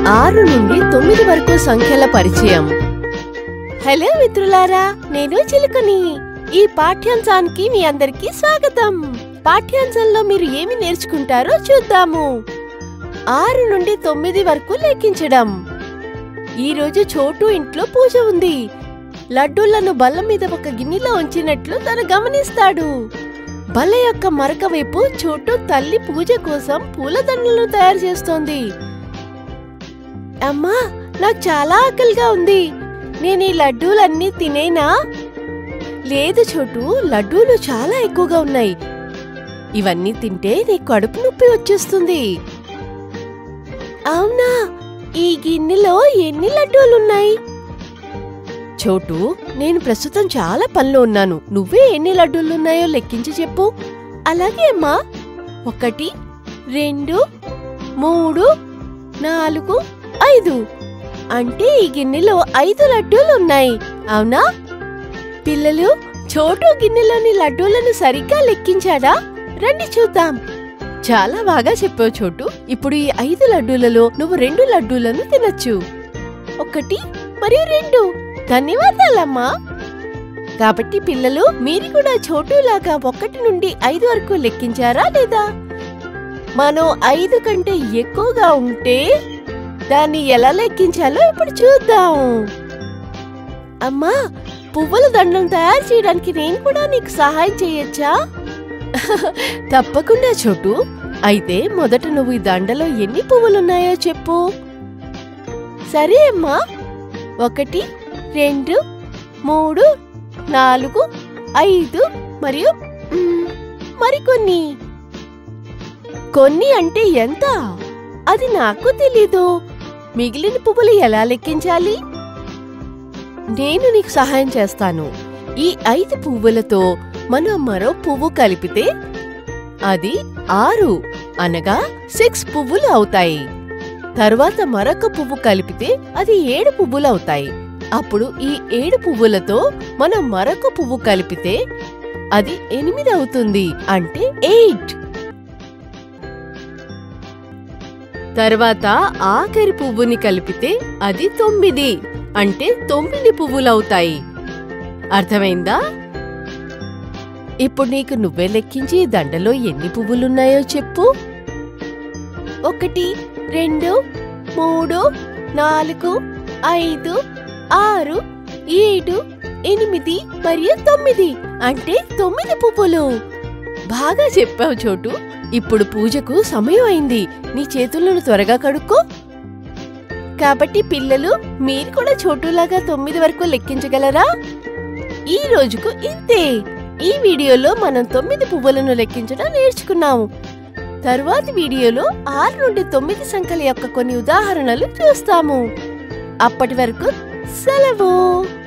ఆరు నుండి తొమ్మిది వరకు సంఖ్యల పరిచయం హలో మిత్రులారా నేను చిలుకని ఈ పాఠ్యాంశానికి మీ అందరికీ స్వాగతం పాఠ్యాంశంలో మీరు ఏమి నేర్చుకుంటారో చూద్దాము ఆరు నుండి తొమ్మిది వరకు లెక్కించడం ఈ రోజు చోటు ఇంట్లో పూజ ఉంది లడ్డూలను బల్ల మీద ఒక గిన్నెలో ఉంచినట్లు తను గమనిస్తాడు బల్ల యొక్క మరక వైపు చోటు తల్లి పూజ కోసం పూలదండలను తయారు చేస్తోంది అమ్మా నాకు చాలా ఆకలిగా ఉంది నేను ఈ లడ్డూలన్నీ తినేనా లేదు చోటు లడ్డూలు చాలా ఎక్కువగా ఉన్నాయి ఇవన్నీ తింటే నీ కడుపు నొప్పి వచ్చేస్తుంది అవునా ఈ గిన్నెలో ఎన్ని లడ్డూలున్నాయి చోటు నేను ప్రస్తుతం చాలా పనిలో ఉన్నాను నువ్వే ఎన్ని లడ్డూలున్నాయో లెక్కించి చెప్పు అలాగే అమ్మా ఒకటి రెండు మూడు నాలుగు ఐదు అంటే ఈ గిన్నెలో ఐదు లడ్డూలు ఉన్నాయి అవునా పిల్లలు చోటు గిన్నెలోని లడ్డూలను సరిగ్గా లెక్కించాడా రండి చూద్దాం చాలా బాగా చెప్పావు చోటు ఇప్పుడు ఈ ఐదు లడ్డూలలో నువ్వు రెండు లడ్డూలను తినొచ్చు ఒకటి మరియు రెండు ధన్యవాదాలమ్మా కాబట్టి పిల్లలు మీరు కూడా చోటులాగా ఒకటి నుండి ఐదు వరకు లెక్కించారా లేదా మనం ఐదు కంటే ఎక్కువగా ఉంటే దాన్ని ఎలా లెక్కించాలో ఇప్పుడు చూద్దాం అమ్మా పువ్వుల దండం తయారు చేయడానికి నేను కూడా నీకు సహాయం చేయొచ్చా తప్పకుండా చోటు అయితే మొదట నువ్వు ఈ దండలో ఎన్ని పువ్వులున్నాయో చెప్పు సరే అమ్మా ఒకటి రెండు మూడు నాలుగు ఐదు మరియు మ్, మరికొన్ని కొన్ని అంటే ఎంత అది నాకు తెలీదు మిగిలిన పువ్వులు ఎలా లెక్కించాలి నేను నీకు సహాయం చేస్తాను ఈ ఐదు పువ్వులతో మనం మరో పువ్వు కలిపితే అది ఆరు అనగా సిక్స్ పువ్వులు అవుతాయి తర్వాత మరొక పువ్వు కలిపితే అది ఏడు పువ్వులు అవుతాయి అప్పుడు ఈ ఏడు పువ్వులతో మనం మరొక పువ్వు కలిపితే అది ఎనిమిది అవుతుంది అంటే ఎయిట్ తర్వాత ఆఖరి పువ్వుని కలిపితే అది తొమ్మిది అంటే తొమ్మిది పువ్వులవుతాయి అర్థమైందా ఇప్పుడు నీకు నువ్వే లెక్కించి ఈ దండలో ఎన్ని పువ్వులున్నాయో చెప్పు ఒకటి రెండు మూడు నాలుగు ఐదు ఆరు ఏడు ఎనిమిది మరియు తొమ్మిది అంటే తొమ్మిది పువ్వులు బాగా చెప్పావు చోటు ఇప్పుడు పూజకు సమయం అయింది నీ చేతులను త్వరగా కడుక్కో కాబట్టి పిల్లలు మీరు కూడా చోటులాగా తొమ్మిది వరకు లెక్కించగలరా ఈ రోజుకు ఇంతే ఈ వీడియోలో మనం తొమ్మిది పువ్వులను లెక్కించడం నేర్చుకున్నాము తరువాతి వీడియోలో ఆరు నుండి తొమ్మిది సంఖ్యల యొక్క కొన్ని ఉదాహరణలు చూస్తాము అప్పటి వరకు సెలవు